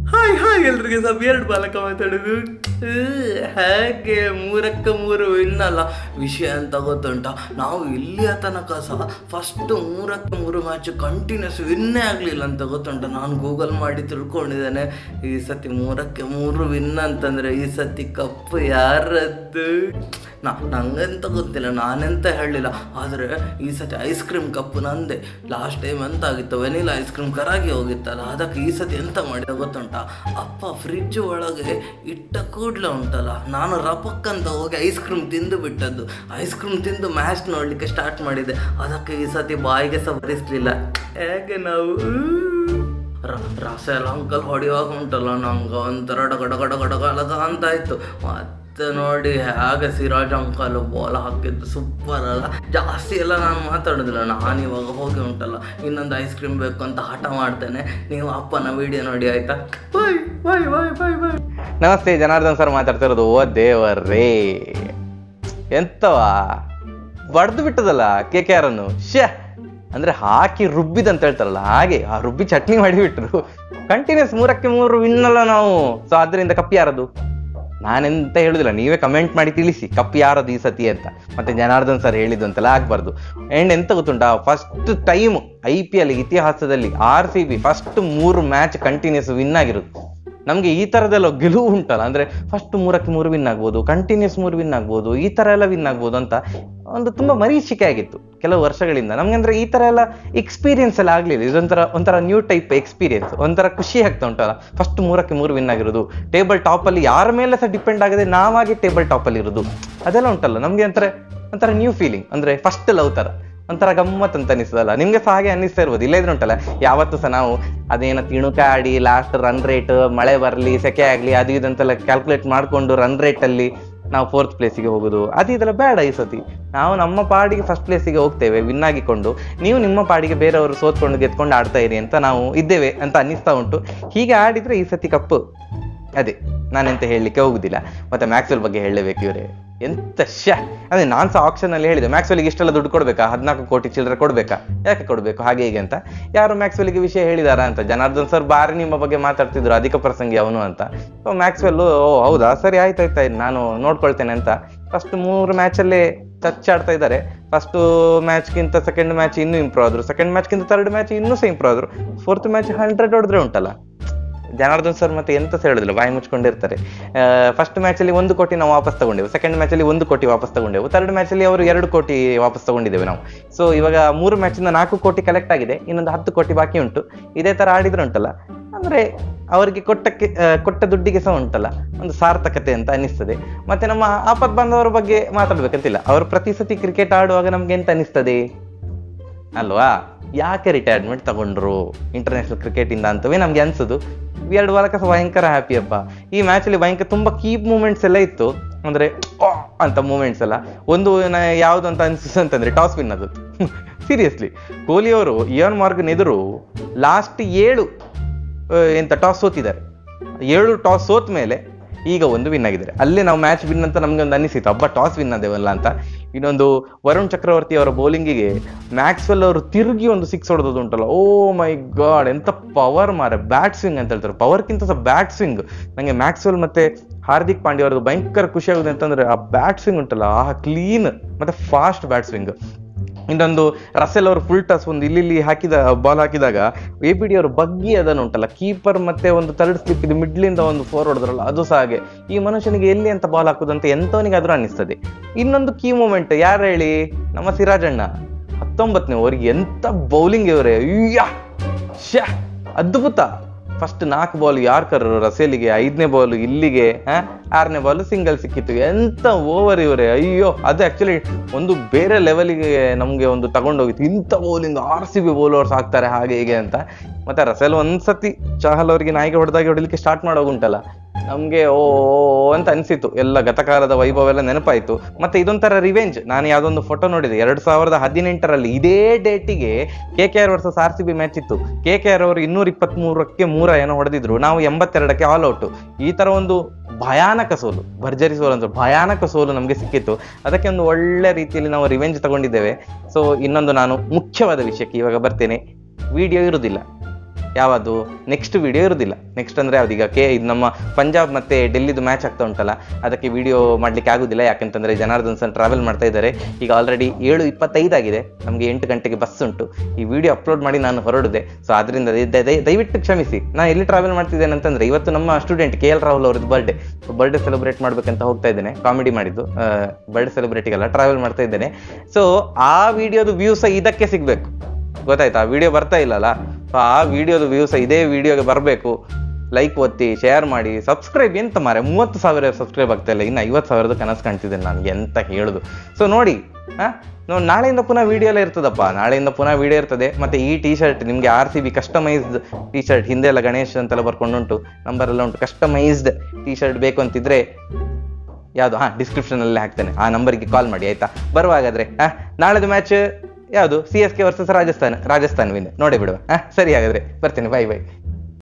hi hi ಎಲ್ರಿಗೆ ಸಬ್ ಎರಡು ಬಾಲಕ ಮಾತಾಡೋದು ಉ, ಹಾಗೆ ಮೂರಕ್ಕೆ ಮೂರು ಇನ್ನಲ್ಲ ವಿಷಯ ಅಂತ ಗೊತ್ತುಂಟ ನಾವು ಇಲ್ಲಿಯ ತನಕ ಸಹ ಫಸ್ಟ್ ಮೂರಕ್ಕೆ ಮೂರು ಮ್ಯಾಚ್ ಕಂಟಿನ್ಯೂಸ್ ವಿನ್ನೇ ಆಗಲಿಲ್ಲ ಅಂತ ಗೊತ್ತುಂಟ ನಾನು ಗೂಗಲ್ ಮಾಡಿ ತಿಳ್ಕೊಂಡಿದ್ದೇನೆ ಈ ಸತಿ ಮೂರಕ್ಕೆ ಮೂರು ವಿನ್ ಅಂತಂದರೆ ಈ ಸತಿ ಕಪ್ಪು ಯಾರದ್ದು ನಾ ನಂಗೆಂತ ಗೊತ್ತಿಲ್ಲ ನಾನೆಂತ ಹೇಳಲಿಲ್ಲ ಆದರೆ ಈ ಸತಿ ಐಸ್ ಕ್ರೀಮ್ ಕಪ್ಪು ನಂದೆ ಲಾಸ್ಟ್ ಟೈಮ್ ಎಂತ ಆಗಿತ್ತು ವೆನಿಲಾ ಐಸ್ ಕ್ರೀಮ್ ಕರಾಗಿ ಹೋಗಿತ್ತಲ್ಲ ಅದಕ್ಕೆ ಈ ಸತಿ ಎಂತ ಮಾಡಿದ ಗೊತ್ತುಂಟ ಅಪ್ಪ ಫ್ರಿಜ್ ಒಳಗೆ ಇಟ್ಟ ಕೂಡಲೇ ಉಂಟಲ್ಲ ನಾನು ರಪಕ್ಕಂತ ಹೋಗಿ ಐಸ್ ಕ್ರೀಮ್ ತಿಂದು ಬಿಟ್ಟದ್ದು ಐಸ್ ಕ್ರೀಮ್ ತಿಂದು ಮ್ಯಾಚ್ ನೋಡಲಿಕ್ಕೆ ಸ್ಟಾರ್ಟ್ ಮಾಡಿದೆ ಅದಕ್ಕೆ ಈ ಸತಿ ಬಾಯಿಗೆ ಸಹ ಬರಿಸ್ಲಿಲ್ಲ ಹೇಗೆ ನಾವು ರ- ರಸ ಎಲ್ಲ ಅಂಕಲ್ ಹೊಡೆಯುವಾಗ ಉಂಟಲ್ಲ ನಂಗೆ ಒಂಥರ ಡಗ ಡಗ ಡಗ ಡಗ ಡಗ ಅಂತ ಆಯ್ತು ಮತ್ತೆ ನೋಡಿ ಹಾಗೆ ಸಿರಾಜ್ ಅಂಕಲ್ ಬಾಲ್ ಹಾಕಿದ್ದು ಸೂಪರ್ ಅಲ್ಲ ಜಾಸ್ತಿ ಎಲ್ಲ ನಾನು ಮಾತಾಡೋದಿಲ್ಲ ನಾನು ಇವಾಗ ಹೋಗಿ ಉಂಟಲ್ಲ ಇನ್ನೊಂದು ಐಸ್ ಕ್ರೀಮ್ ಬೇಕು ಅಂತ ಹಠ ಮಾಡ್ತೇನೆ ನೀವು ಅಪ್ಪನ ವಿಡಿಯೋ ನೋಡಿ ಆಯ್ತಾ ಬಾಯ್ ಬಾಯ್ ಬಾಯ್ ಬಾಯ್ ಬಾಯ್ ನಮಸ್ತೆ ಜನಾರ್ದನ್ ಸರ್ ಮಾತಾಡ್ತಿರೋದು ಓ ದೇವರೇ ಎಂತವಾ ಬಡ್ದು ಬಿಟ್ಟದಲ್ಲ ಕೆ ಕೆ ಆರ್ ಅನ್ನು ಶ್ಯಾ ಅಂದ್ರೆ ಹಾಕಿ ರುಬ್ಬಿದಂತ ಹೇಳ್ತಾರಲ್ಲ ಹಾಗೆ ಆ ರುಬ್ಬಿ ಚಟ್ನಿ ಮಾಡಿಬಿಟ್ರು ಕಂಟಿನ್ಯೂಸ್ ಮೂರಕ್ಕೆ ಮೂರು ವಿನ್ನಲ್ಲ ನಾವು ಸೊ ಅದರಿಂದ ಕಪ್ಪಿ ಯಾರದು ನಾನೆಂತ ಹೇಳುದಿಲ್ಲ ನೀವೇ ಕಮೆಂಟ್ ಮಾಡಿ ತಿಳಿಸಿ ಕಪ್ಪಿ ಯಾರದು ಈ ಸತಿ ಅಂತ ಮತ್ತೆ ಜನಾರ್ದನ್ ಸರ್ ಹೇಳಿದ್ದು ಅಂತೆಲ್ಲ ಆಗ್ಬಾರ್ದು ಅಂಡ್ ಎಂತ ಗೊತ್ತುಂಟಾ first time I P L ಇತಿಹಾಸದಲ್ಲಿ ಆರ್ ಸಿ ಬಿ ಫಸ್ಟ್ ಮೂರು ಮ್ಯಾಚ್ ಕಂಟಿನ್ಯೂಸ್ ವಿನ್ ಆಗಿರುತ್ತೆ ನಮಗೆ ಈ ಥರದೆಲ್ಲ ಗೆಲುವು ಉಂಟಲ್ಲ ಅಂದರೆ ಫಸ್ಟ್ ಮೂರಕ್ಕೆ ಮೂರು ವಿನ್ ಆಗ್ಬೋದು ಕಂಟಿನ್ಯೂಸ್ ಮೂರು ವಿನ್ ಆಗ್ಬೋದು ಈ ಥರ ಎಲ್ಲ ವಿನ್ ಆಗ್ಬೋದು ಅಂತ ಒಂದು ತುಂಬ ಮರೀಚಿಕೆ ಆಗಿತ್ತು ಕೆಲವು ವರ್ಷಗಳಿಂದ ನಮ್ಗೆ ಅಂದ್ರೆ ಈ ಥರ ಎಲ್ಲ ಎಕ್ಸ್ಪೀರಿಯನ್ಸ್ ಎಲ್ಲ ಆಗಲಿಲ್ಲ ಇದೊಂಥರ ಒಂಥರ ನ್ಯೂ ಟೈಪ್ ಎಕ್ಸ್ಪೀರಿಯನ್ಸ್ ಒಂಥರ ಖುಷಿ ಆಗ್ತಾ ಉಂಟಲ್ಲ ಫಸ್ಟ್ ಮೂರಕ್ಕೆ ಮೂರು ವಿನ್ ಆಗಿರೋದು ಟೇಬಲ್ ಟಾಪಲ್ಲಿ ಯಾರ ಮೇಲೆ ಸಹ ಡಿಪೆಂಡ್ ಆಗದೆ ನಾವಾಗಿ ಟೇಬಲ್ ಟಾಪಲ್ಲಿ ಇರೋದು ಅದೆಲ್ಲ ಉಂಟಲ್ಲ ನಮಗೆ ಒಂಥರ ಒಂಥರ ನ್ಯೂ ಫೀಲಿಂಗ್ ಅಂದರೆ ಫಸ್ಟ್ ಲವ್ ಥರ ಒಂಥರ ಗಮ್ಮತ್ ಅಂತ ಅನಿಸ್ತದಲ್ಲ ನಿಮ್ಗೆ ಸಹ ಹಾಗೆ ಅನ್ನಿಸ್ತಾ ಇರ್ಬೋದು ಇಲ್ಲೇ ಇದ್ರೆ ಉಂಟಲ್ಲ ಯಾವತ್ತೂ ಸಹ ನಾವು ಅದೇನೋ ತಿಣುಕ ಆಡಿ ಲಾಸ್ಟ್ ರನ್ ರೇಟ್ ಮಳೆ ಬರಲಿ ಸೆಕೆ ಆಗಲಿ ಅದು ಇದಂತೆಲ್ಲ ಕ್ಯಾಲ್ಕುಲೇಟ್ ಮಾಡಿಕೊಂಡು ರನ್ ರೇಟಲ್ಲಿ ನಾವು ಫೋರ್ತ್ ಪ್ಲೇಸಿಗೆ ಹೋಗೋದು ಅದು ಇದೆಲ್ಲ ಬೇಡ ಈ ಸತಿ ನಾವು ನಮ್ಮ ಪಾಡಿಗೆ ಫಸ್ಟ್ ಪ್ಲೇಸಿಗೆ ಹೋಗ್ತೇವೆ ವಿನ್ ಆಗಿಕೊಂಡು ನೀವು ನಿಮ್ಮ ಪಾಡಿಗೆ ಬೇರೆಯವರು ಸೋತ್ಕೊಂಡು ಗೆದ್ಕೊಂಡು ಆಡ್ತಾ ಇರಿ ಅಂತ ನಾವು ಇದ್ದೇವೆ ಅಂತ ಅನ್ನಿಸ್ತಾ ಉಂಟು ಹೀಗೆ ಆಡಿದ್ರೆ ಈ ಸತಿ ಕಪ್ಪು ಅದೇ ನಾನೆಂತ ಹೇಳಲಿಕ್ಕೆ ಹೋಗುದಿಲ್ಲ ಮತ್ತೆ ಮ್ಯಾಕ್ಸ್ವೆಲ್ ಬಗ್ಗೆ ಹೇಳಲೇಬೇಕು ಇವರೇ ಎಂತ ಶ್ಯಾ ಅದೇ ನಾನು ಸಹ ಆಪ್ಷನ್ ಅಲ್ಲಿ ಹೇಳಿದೆ ಮ್ಯಾಕ್ಸ್ವೆಲ್ಗೆ ಇಷ್ಟೆಲ್ಲ ದುಡ್ಡು ಕೊಡ್ಬೇಕಾ ಹದಿನಾಲ್ಕು ಕೋಟಿ ಚಿಲ್ಲರೆ ಕೊಡ್ಬೇಕಾ ಯಾಕೆ ಕೊಡಬೇಕು ಹಾಗೆ ಹೀಗೆ ಅಂತ ಯಾರು ಮ್ಯಾಕ್ಸ್ವೆಲ್ಗೆ ವಿಷಯ ಹೇಳಿದಾರ ಅಂತ ಜನಾರ್ದನ್ ಸರ್ ಬಾರಿ ನಿಮ್ಮ ಬಗ್ಗೆ ಮಾತಾಡ್ತಿದ್ರು ಅಧಿಕ ಪ್ರಸಂಗಿ ಅವನು ಅಂತ ಸೊ ಮ್ಯಾಕ್ಸ್ವೆಲ್ ಓ ಹೌದಾ ಸರಿ ಆಯ್ತು ಆಯ್ತು ಆಯ್ತು ನಾನು ನೋಡ್ಕೊಳ್ತೇನೆ ಅಂತ ಫಸ್ಟ್ ಮೂರು ಮ್ಯಾಚಲ್ಲೇ ಟಚ್ ಆಡ್ತಾ ಇದ್ದಾರೆ ಫಸ್ಟ್ ಮ್ಯಾಚ್ಗಿಂತ ಸೆಕೆಂಡ್ ಮ್ಯಾಚ್ ಇನ್ನೂ ಇಂಪ್ರೂವ್ ಆದ್ರು ಸೆಕೆಂಡ್ ಮ್ಯಾಚ್ಗಿಂತ ಥರ್ಡ್ ಮ್ಯಾಚ್ ಇನ್ನೂ ಸಹ ಇಂಪ್ರೂವ್ ಆದ್ರು ಫೋರ್ತ್ ಮ್ಯಾಚ್ ಹಂಡ್ರೆಡ್ ಹೊಡೆದ್ರೆ ಉಂಟಲ್ಲ ಜನಾರ್ದನ್ ಸರ್ ಮತ್ತೆ ಎಂತ ಸಹ ಹೇಳುದಿಲ್ಲ ಬಾಯಿ ಮುಚ್ಕೊಂಡಿರ್ತಾರೆ ಫಸ್ಟ್ ಮ್ಯಾಚಲ್ಲಿ ಒಂದು ಕೋಟಿ ನಾವು ವಾಪಸ್ ತಗೊಂಡೆವು ಸೆಕೆಂಡ್ ಮ್ಯಾಚಲ್ಲಿ ಒಂದು ಕೋಟಿ ವಾಪಸ್ ತಗೊಂಡೆವು ಥರ್ಡ್ ಮ್ಯಾಚಲ್ಲಿ ಅವರು ಎರಡು ಕೋಟಿ ವಾಪಸ್ ತಗೊಂಡಿದ್ದೇವೆ ನಾವು ಸೊ ಇವಾಗ ಮೂರು ಮ್ಯಾಚಿಂದ ನಾಲ್ಕು ಕೋಟಿ ಕಲೆಕ್ಟ್ ಆಗಿದೆ ಇನ್ನೊಂದು ಹತ್ತು ಕೋಟಿ ಬಾಕಿ ಉಂಟು ಇದೇ ತರ ಆಡಿದ್ರೆ ಉಂಟಲ್ಲ ಅಂದ್ರೆ ಅವರಿಗೆ ಕೊಟ್ಟಕ್ಕೆ ಆ, ಕೊಟ್ಟ ದುಡ್ಡಿಗೆ ಸಹ ಉಂಟಲ್ಲ ಒಂದು ಸಾರ್ಥಕತೆ ಅಂತ ಅನಿಸ್ತದೆ ಮತ್ತೆ ನಮ್ಮ ಆಪತ್ ಬಾಂಧವರ ಬಗ್ಗೆ ಮಾತಾಡ್ಬೇಕಂತಿಲ್ಲ ಅವರು ಪ್ರತಿ ಸತಿ ಕ್ರಿಕೆಟ್ ಆಡುವಾಗ ನಮ್ಗೆ ಎಂತ ಅನಿಸ್ತದೆ ಅಲ್ವಾ ಯಾಕೆ ರಿಟೈರ್ಮೆಂಟ್ ತಗೊಂಡ್ರು ಇಂಟರ್ನ್ಯಾಷನಲ್ ಕ್ರಿಕೆಟ್ ಇಂದ ಅಂತವೇ ನಮ್ಗೆ ಅನ್ಸುದು ಎರಡು ವಾರಕ ಭಯಂಕರ ಹ್ಯಾಪಿ ಅಪ್ಪ ಈ ಮ್ಯಾಚ್ ಅಲ್ಲಿ ಭಯಂಕರ ತುಂಬಾ ಕೀಪ್ ಮೂಮೆಂಟ್ಸ್ ಎಲ್ಲ ಇತ್ತು ಅಂದ್ರೆ ಆ ಅಂತ ಮೂಮೆಂಟ್ಸ್ ಎಲ್ಲ ಒಂದು ನ- ಯಾವ್ದು ಅಂತ ಅನ್ಸಿಸ್ ಅಂತಂದ್ರೆ ಟಾಸ್ ವಿನ್ ಅದು ಸೀರಿಯಸ್ಲಿ ಕೊಹ್ಲಿ ಅವರು ಇಯಾನ್ ಮಾರ್ಗನ್ ಎದುರು ಲಾಸ್ಟ್ ಏಳು ಆ, ಎಂತ ಟಾಸ್ ಸೋತಿದ್ದಾರೆ ಏಳು ಟಾಸ್ ಸೋತ ಮೇಲೆ ಈಗ ಒಂದು ವಿನ್ ಆಗಿದ್ದಾರೆ ಅಲ್ಲೇ ನಾವು ಮ್ಯಾಚ್ ವಿನ್ ಅಂತ ನಮ್ಗೆ ಒಂದು ಅನಿಸಿತ್ತು ಹಬ್ಬ ಟಾಸ್ ವಿನ್ ಆದೇವಲ್ಲ ಅಂತ ಇನ್ನೊಂದು ವರುಣ್ ಚಕ್ರವರ್ತಿ ಅವರ ಬೌಲಿಂಗಿಗೆ ಮ್ಯಾಕ್ಸ್ವೆಲ್ ಅವರು ತಿರುಗಿ ಒಂದು ಸಿಕ್ಸ್ ಹೊಡೆದದ್ದು ಉಂಟಲ್ಲ ಓ ಮೈ ಗಾಡ್ ಎಂತ ಪವರ್ ಮಾರೆ ಬ್ಯಾಟ್ ಸ್ವಿಂಗ್ ಅಂತ ಹೇಳ್ತಾರೆ ಪವರ್ಗಿಂತ ಸಹ ಬ್ಯಾಟ್ ಸ್ವಿಂಗ್ ನನಗೆ ಮ್ಯಾಕ್ಸ್ವೆಲ್ ಮತ್ತೆ ಹಾರ್ದಿಕ್ ಪಾಂಡ್ಯ ಅವ್ರದ್ದು ಭಯಂಕರ ಖುಷಿ ಆಗುತ್ತೆ ಅಂತಂದ್ರೆ ಆ ಬ್ಯಾಟ್ ಸ್ವಿಂಗ್ ಉಂಟಲ್ಲ ಆ ಕ್ಲೀನ್ ಮತ್ತೆ ಫಾಸ್ಟ್ ಬ್ಯಾಟ್ ಸ್ವಿಂಗ್ ಇನ್ನೊಂದು ರಸೆಲ್ ಅವರು ಫುಲ್ ಟಸ್ ಒಂದು ಇಲ್ಲಿ ಇಲ್ಲಿ ಹಾಕಿದ ಬಾಲ್ ಹಾಕಿದಾಗ ಎ ಬಿ ಡಿ ಅವರು ಬಗ್ಗಿ ಅದನ್ನು ಉಂಟಲ್ಲ ಕೀಪರ್ ಮತ್ತೆ ಒಂದು ಥರ್ಡ್ ಸ್ಲಿಪ್ ಇದು ಮಿಡ್ಲಿಂದ ಒಂದು ಫೋರ್ ಹೊಡೆದ್ರಲ್ಲ ಅದು ಸಹ ಹಾಗೆ ಈ ಮನುಷ್ಯನಿಗೆ ಎಲ್ಲಿ ಅಂತ ಬಾಲ್ ಹಾಕುದು ಅಂತ ಎಂತವನಿಗಾದ್ರೂ ಅನ್ನಿಸ್ತದೆ ಇನ್ನೊಂದು ಕೀ ಮೂಮೆಂಟ್ ಯಾರು ಹೇಳಿ ನಮ್ಮ ಸಿರಾಜಣ್ಣ ಹತ್ತೊಂಬತ್ತನೇ ಓವರಿಗೆ ಎಂತ ಬೌಲಿಂಗ್ ಇವರೇ ಅಯ್ಯ ಶ್ಯಾ ಅದ್ಭುತ ಫಸ್ಟ್ ನಾಲ್ಕು ಬಾಲ್ ಯಾರ್ಕರ್ ರಸೇಲಿಗೆ ಐದನೇ ಬಾಲ್ ಇಲ್ಲಿಗೆ ಆ, ಆರನೇ ಬಾಲ್ ಸಿಂಗಲ್ ಸಿಕ್ಕಿತ್ತು ಎಂತ ಓವರ್ ಇವರೇ ಅಯ್ಯೋ ಅದು ಆಕ್ಚುಲಿ ಒಂದು ಬೇರೆ ಲೆವೆಲಿಗೆ ನಮಗೆ ಒಂದು ತಗೊಂಡೋಗಿತ್ತು ಇಂಥ bowling R C B bowlers ಹಾಕ್ತಾರೆ ಹಾಗೆ ಹೀಗೆ ಅಂತ ಮತ್ತೆ ರಸೇಲ್ ಒಂದ್ಸತಿ ಚಹಲ್ ಅವರಿಗೆ ನಾಯಿಗೆ ಹೊಡೆದಾಗಿ ಹೊಡಿಲಿಕ್ಕೆ ಸ್ಟಾರ್ಟ್ ಮಾಡೋಗುಂಟಲ್ಲ ನಮ್ಗೆ ಓ ಓ ಅಂತ ಅನ್ಸಿತ್ತು ಎಲ್ಲ ಗತಕಾಲದ ವೈಭವ ಎಲ್ಲ ನೆನಪಾಯ್ತು ಮತ್ತೆ ಇದೊಂಥರ ರಿವೆಂಜ್ ನಾನು ಯಾವ್ದೊಂದು ಫೋಟೋ ನೋಡಿದೆ ಎರಡ್ ಸಾವಿರದ ಹದಿನೆಂಟರಲ್ಲಿ ಇದೇ ಡೇಟಿಗೆ K K R versus R C B match ಇತ್ತು ಕೆ ಕೆ ಆರ್ ಅವರು ಇನ್ನೂರ ಇಪ್ಪತ್ತ್ ಮೂರಕ್ಕೆ ಮೂರ ಏನೋ ಹೊಡೆದಿದ್ರು ನಾವು ಎಂಬತ್ತೆರಡಕ್ಕೆ ಆಲ್ ಔಟ್ ಈ ತರ ಒಂದು ಭಯಾನಕ ಸೋಲು ಭರ್ಜರಿ ಸೋಲು ಅಂತ ಭಯಾನಕ ಸೋಲು ನಮಗೆ ಸಿಕ್ಕಿತ್ತು ಅದಕ್ಕೆ ಒಂದು ಒಳ್ಳೆ ರೀತಿಯಲ್ಲಿ ನಾವು ರಿವೆಂಜ್ ತಗೊಂಡಿದ್ದೇವೆ ಸೊ ಇನ್ನೊಂದು ನಾನು ಮುಖ್ಯವಾದ ವಿಷಯಕ್ಕೆ ಇವಾಗ ಬರ್ತೇನೆ ವಿಡಿಯೋ ಇರುವುದಿಲ್ಲ ಯಾವುದು ನೆಕ್ಸ್ಟ್ ವಿಡಿಯೋ ಇರೋದಿಲ್ಲ ನೆಕ್ಸ್ಟ್ ಅಂದರೆ ಯಾವ್ದು ಈಗ ಕೆ ಇದು ನಮ್ಮ ಪಂಜಾಬ್ ಮತ್ತು ಡೆಲ್ಲಿದು ಮ್ಯಾಚ್ ಆಗ್ತಾ ಉಂಟಲ್ಲ ಅದಕ್ಕೆ ವಿಡಿಯೋ ಮಾಡಲಿಕ್ಕೆ ಆಗೋದಿಲ್ಲ ಯಾಕಂತಂದರೆ ಜನಾರ್ದನ್ ಸನ್ ಟ್ರಾವೆಲ್ ಮಾಡ್ತಾ ಇದ್ದಾರೆ ಈಗ ಆಲ್ರೆಡಿ ಏಳು ಇಪ್ಪತ್ತೈದು ಆಗಿದೆ ನಮಗೆ ಎಂಟು ಗಂಟೆಗೆ ಬಸ್ ಉಂಟು ಈ ವಿಡಿಯೋ ಅಪ್ಲೋಡ್ ಮಾಡಿ ನಾನು ಹೊರಡಿದೆ ಸೊ ಅದರಿಂದ ದಯ- ದಯ- ದಯವಿಟ್ಟು ಕ್ಷಮಿಸಿ ನಾನು ಎಲ್ಲಿ ಟ್ರಾವೆಲ್ ಮಾಡ್ತಿದ್ದೇನೆ ಅಂತಂದರೆ ಇವತ್ತು ನಮ್ಮ ಸ್ಟೂಡೆಂಟ್ ಕೆ ಎಲ್ ರಾಹುಲ್ ಅವ್ರದ್ದು ಬರ್ಡೇ ಬರ್ಡೇ ಸೆಲೆಬ್ರೇಟ್ ಮಾಡ್ಬೇಕಂತ ಹೋಗ್ತಾ ಇದ್ದೇನೆ ಕಾಮಿಡಿ ಮಾಡಿದ್ದು ಬರ್ಡೇ ಸೆಲೆಬ್ರೇಟಿಗೆಲ್ಲ ಟ್ರಾವೆಲ್ ಮಾಡ್ತಾ ಇದ್ದೇನೆ ಸೊ ಆ ವಿಡಿಯೋದು ವ್ಯೂಸ್ ಇದಕ್ಕೆ ಸಿಗಬೇಕು ಗೊತ್ತಾಯ್ತಾ ವಿಡಿಯೋ ಬರ್ತಾ ಇಲ್ಲಲ್ಲ ಸೊ ಆ ವಿಡಿಯೋದು ವ್ಯೂಸ್ ಇದೇ ವಿಡಿಯೋಗೆ ಬರಬೇಕು ಲೈಕ್ ಒತ್ತಿ ಶೇರ್ ಮಾಡಿ ಸಬ್ಸ್ಕ್ರೈಬ್ ಎಂತ ಮಾರೆ ಮೂವತ್ತು ಸಾವಿರ ಸಬ್ಸ್ಕ್ರೈಬ್ ಆಗ್ತಾ ಇಲ್ಲ ಇನ್ನು ಐವತ್ತು ಸಾವಿರದ ಕನಸು ಕಾಣ್ತಿದ್ದೇನೆ ನನಗೆ ಎಂತ ಹೇಳುದು ಸೊ ನೋಡಿ ಹಾಂ ನೋಡಿ ನಾಳೆಯಿಂದ ಪುನಃ ವಿಡಿಯೋ ಎಲ್ಲ ಇರ್ತದಪ್ಪ ನಾಳೆಯಿಂದ ಪುನಃ ವಿಡಿಯೋ ಇರ್ತದೆ ಮತ್ತೆ ಈ ಟಿ ಶರ್ಟ್ ನಿಮಗೆ R C B customized T shirt ಹಿಂದೆ ಎಲ್ಲ ಗಣೇಶ್ ಅಂತೆಲ್ಲ ಬರ್ಕೊಂಡುಂಟು ನಂಬರ್ ಎಲ್ಲ ಉಂಟು ಕಸ್ಟಮೈಸ್ಡ್ ಟಿ ಶರ್ಟ್ ಬೇಕು ಅಂತಿದ್ರೆ ಯಾವುದು ಹಾಂ ಡಿಸ್ಕ್ರಿಪ್ಷನಲ್ಲಿ ಹಾಕ್ತೇನೆ ಆ ನಂಬರಿಗೆ ಕಾಲ್ ಮಾಡಿ ಆಯ್ತಾ ಬರುವಾಗಾದ್ರೆ ಹಾಂ ನಾಳೆದು ಮ್ಯಾಚ್ ಯಾವುದು C S K versus Rajasthan Rajasthan win ನೋಡಿ ಬಿಡುವ ಹಾಂ ಸರಿ ಹಾಗಾದ್ರೆ ಬರ್ತೇನೆ ಬೈ ಬೈ